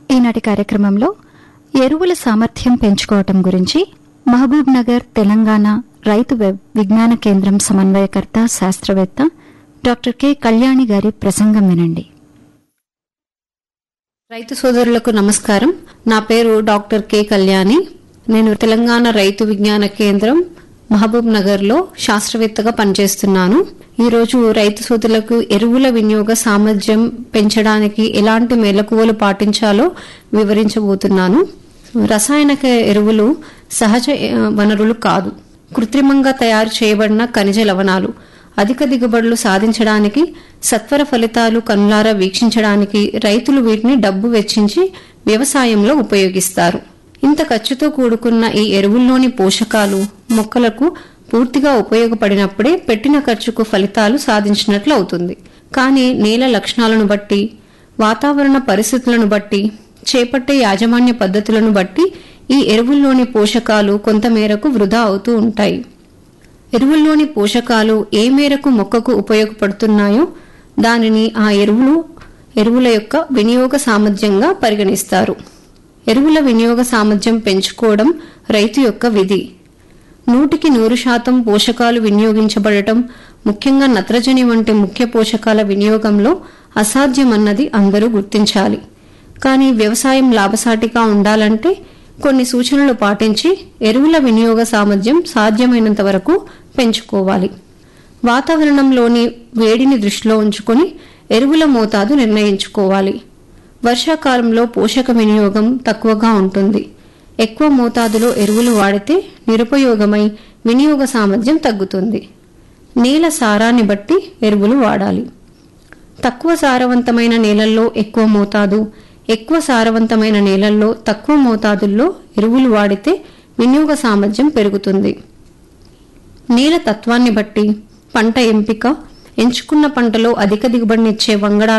ఈనాటి కార్యక్రమంలో ఎరువుల సామర్థ్యం పెంచుకోవటం గురించి మహబూబ్ నగర్ తెలంగాణ రైతు వెబ్ విజ్ఞాన కేంద్రం సమన్వయకర్త శాస్త్రవేత్త డాక్టర్ కె కళ్యాణి గారి ప్రసంగం వినండి రైతు సోదరులకు నమస్కారం నా పేరు డాక్టర్ కె కళ్యాణి నేను తెలంగాణ రైతు విజ్ఞాన కేంద్రం మహబూబ్ నగర్ లో శాస్త్రవేత్తగా పనిచేస్తున్నాను ఈ రోజు రైతు సోదరులకు ఎరువుల వినియోగ సామర్థ్యం పెంచడానికి ఎలాంటి మెలకువలు పాటించాలో వివరించబోతున్నాను రసాయనిక ఎరువులు సహజ ఆ, వనరులు కాదు కృత్రిమంగా తయారు చేయబడిన ఖనిజ లవణాలు అధిక దిగుబడులు సాధించడానికి సత్వర ఫలితాలు కనులారా వీక్షించడానికి రైతులు వీటిని డబ్బు వెచ్చించి వ్యవసాయంలో ఉపయోగిస్తారు ఇంత ఖర్చుతో కూడుకున్న ఈ ఎరువుల్లోని పోషకాలు మొక్కలకు పూర్తిగా ఉపయోగపడినప్పుడే పెట్టిన ఖర్చుకు ఫలితాలు సాధించినట్లు అవుతుంది కానీ నేల లక్షణాలను బట్టి వాతావరణ పరిస్థితులను బట్టి చేపట్టే యాజమాన్య పద్ధతులను బట్టి ఈ ఎరువుల్లోని పోషకాలు కొంతమేరకు వృధా అవుతూ ఉంటాయి ఎరువుల్లోని పోషకాలు ఏ మేరకు మొక్కకు ఉపయోగపడుతున్నాయో దానిని ఆ ఎరువులు ఎరువుల యొక్క వినియోగ సామర్థ్యంగా పరిగణిస్తారు ఎరువుల వినియోగ సామర్థ్యం పెంచుకోవడం రైతు యొక్క విధి నూటికి నూరు శాతం పోషకాలు వినియోగించబడటం ముఖ్యంగా నత్రజని వంటి ముఖ్య పోషకాల వినియోగంలో అసాధ్యమన్నది అందరూ గుర్తించాలి కానీ వ్యవసాయం లాభసాటిగా ఉండాలంటే కొన్ని సూచనలు పాటించి ఎరువుల వినియోగ సామర్థ్యం సాధ్యమైనంత వరకు పెంచుకోవాలి వాతావరణంలోని వేడిని దృష్టిలో ఉంచుకొని ఎరువుల మోతాదు నిర్ణయించుకోవాలి వర్షాకాలంలో పోషక వినియోగం తక్కువగా ఉంటుంది ఎక్కువ మోతాదులో ఎరువులు వాడితే నిరుపయోగమై వినియోగ సామర్థ్యం తగ్గుతుంది నేల సారాన్ని బట్టి ఎరువులు వాడాలి తక్కువ సారవంతమైన నేలల్లో ఎక్కువ మోతాదు ఎక్కువ సారవంతమైన నేలల్లో తక్కువ మోతాదుల్లో ఎరువులు వాడితే వినియోగ సామర్థ్యం పెరుగుతుంది నేల తత్వాన్ని బట్టి పంట ఎంపిక ఎంచుకున్న పంటలో అధిక దిగుబడినిచ్చే వంగడాలు